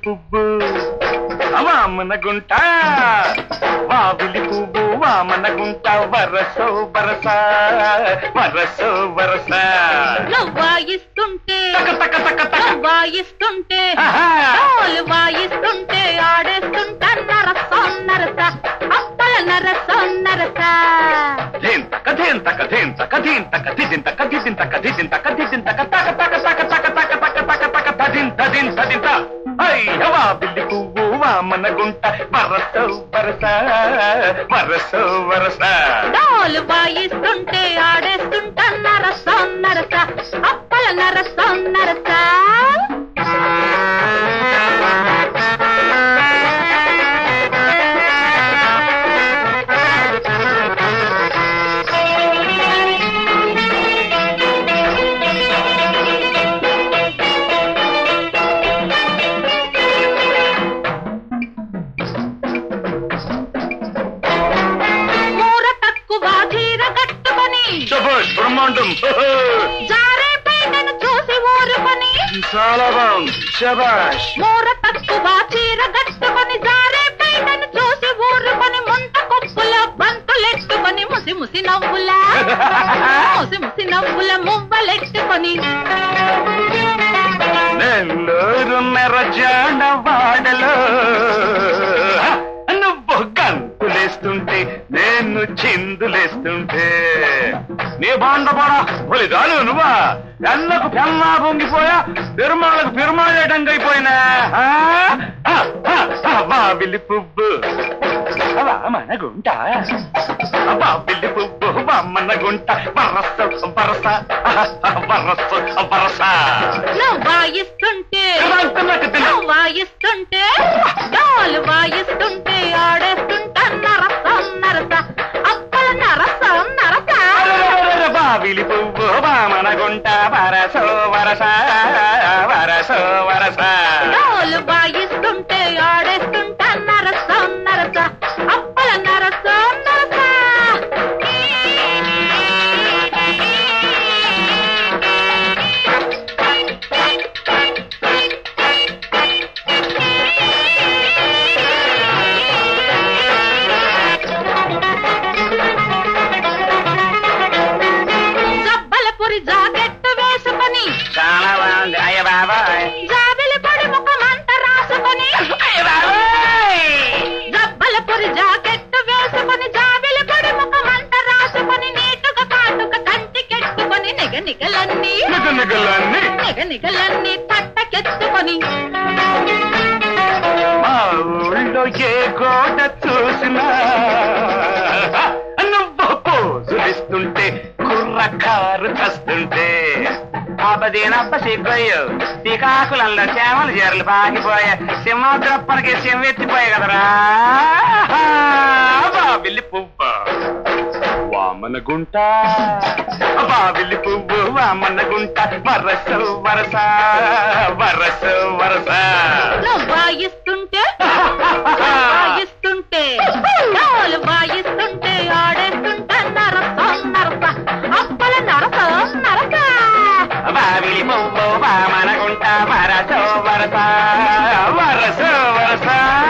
పువ్వు వామన గుంట వావిలి పువ్వు వామన గుంట వరసో వరస వరసో వరస నువ్వు వాయిస్తుంటే తక తక తక తక నువ్వు వాయిస్తుంటే ఆహా. డోలు వాయిస్తుంటే ఆడేస్తుంటా నరస నరస అప్పల నరస నరస ధేంతక ధేంతక ధేంతక ధీంతక ధిదింతక ధిదింతక ధిదింతక ధిదింతక తక తక తక తక తక తక తక తక తదిం తదిం తదింత అయ్యవా బిల్లి పువ్వు వామన గుంట వరస వరస వరస వరస డోలు వాయిస్తుంటే ఆడేస్తుంటా నరస నరస అప్పల నరస నరస మూర తక్కువ చీర కట్టుకొని శభాష్ బ్రహ్మాండం జారే పైటను చూసి ఊరుకొని చాలా బాగుంది శభాష్ మూర తక్కువ చీర కట్టుకొని జారే పైటను చూసి ఊరుకొని ముంత కొప్పులో బంతులెట్టుకొని ముసి ముసి నవ్వుల ముసి ముసి నవ్వుల మువ్వలెట్టుకొని నెల్లూరు నెరజాడ వాడలో నువ్వు గంతులేస్తుంటే నేను చిందులేస్తుంటే నీ బాండపడా ఒలిగాను నువ్వా ఎన్నకు పెన్నా పొంగిపోయా పెరుమాళ్ళకు పెరుమాళేటంగా అయిపోయినా బాబిలి పువ్వు మన గుంట బాబిలి పువ్వు మన గుంట వరస వరస వరస వరస నువ్వు వాయిస్తుంటే నాకు తెలుసు. నువ్వు వాయిస్తుంటే డోలు వాయిస్తుంటే ఆడేస్తుంటా నరస నరస అప్పల నరస నరస బావిలి పువ్వు బామన గుంట వరసో వరస వరసో వరస డోలు వాయిస్తుంటే ఆడేస్తుంటా నరస నరస అప్పల నరస నరస జబ్బలపురి జాకెట్టు వేసుకొని చాలా బాగుంది అయ్య బాబాయ్ జాబిలి పొడి ముఖమంత రాసుకొని అయ్య బాబాయ్ జబ్బలపురి జాకెట్టు వేసుకొని జాబిలి పొడి ముఖమంత రాసుకొని నీటుగా కాటుక కంటికెట్టుకొని నిగ నిగలన్నీ నిగ నిగలన్నీ నిగ నిగలన్నీ తట్టకెత్తుకొని మా ఊళ్ళో ఏ గోడ చూసినా నువ్వు పోజులిస్తుంటే కుర్రకారు చస్తుంటే అబ్బదేనప్ప సిగ్గయ్యో శ్రీకాకుళంలో చేమలు చీరలు పాకిపోయా సింహాద్రప్పనికి సింహెత్తిపోయా కదరా బాబిల్లి పువ్వ వామన గుంట బాబిల్లి పువ్వు వామన గుంట వరస వరస వరస వరస నువ్వు వాయిస్తుంటే వాయిస్తుంటే డోలు వాయిస్తుంటే ఆడేస్తుంటే నరస నరస అప్పల నరస నరస బావిలి పువ్వు వామన గుంట వరస వరస వరస వరస